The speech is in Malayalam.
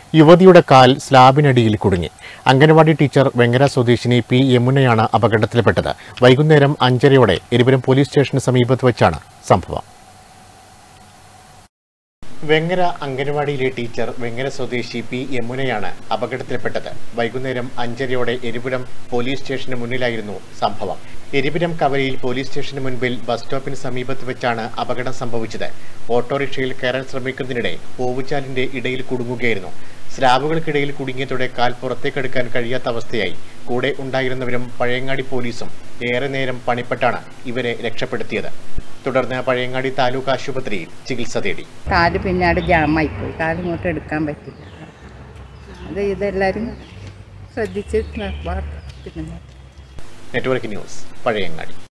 യുവതിയുടെ കാൽ സ്ലാബിനടിയിൽ കുടുങ്ങി അംഗനവാടി ടീച്ചർ വെങ്ങര സ്വദേശിനി പി യമുനയാണ് അപകടത്തിൽപ്പെട്ടത് വൈകുന്നേരം അഞ്ചരയോടെ എരിപുരം പോലീസ് സ്റ്റേഷന് സമീപത്ത് വെച്ചാണ് സംഭവം വെങ്ങര അംഗനവാടിയിലെ ടീച്ചർ വെങ്ങര സ്വദേശി പി യമുനയാണ് അപകടത്തിൽപ്പെട്ടത് വൈകുന്നേരം അഞ്ചരയോടെ എരിപുരം പോലീസ് സ്റ്റേഷന് മുന്നിലായിരുന്നു സംഭവം എരിപുരം കവലയിൽ പോലീസ് സ്റ്റേഷന് മുൻപിൽ ബസ് സ്റ്റോപ്പിന് സമീപത്ത് വെച്ചാണ് അപകടം സംഭവിച്ചത് ഓട്ടോറിക്ഷയിൽ കയറാൻ ശ്രമിക്കുന്നതിനിടെ ഓവുചാലിന്റെ ഇടയിൽ കുടുങ്ങുകയായിരുന്നു സ്ലാബുകൾക്കിടയിൽ കുടുങ്ങിയതോടെ കാൽ പുറത്തേക്കെടുക്കാൻ കഴിയാത്ത അവസ്ഥയായി കൂടെ ഉണ്ടായിരുന്നവരും പഴയങ്ങാടി പോലീസും ഏറെ നേരം പണിപ്പെട്ടാണ് ഇവരെ രക്ഷപ്പെടുത്തിയത് തുടർന്ന് പഴയങ്ങാടി താലൂക്ക് ആശുപത്രിയിൽ ചികിത്സ തേടി കാല് പിന്നാട് ജാമായിപ്പോയി കാല് ഇങ്ങോട്ട് എടുക്കാൻ പറ്റില്ല അത് ഇതെല്ലാവരും ശ്രദ്ധിച്ച് വാർത്ത നെറ്റ്വർക്ക് ന്യൂസ് പഴയങ്ങാടി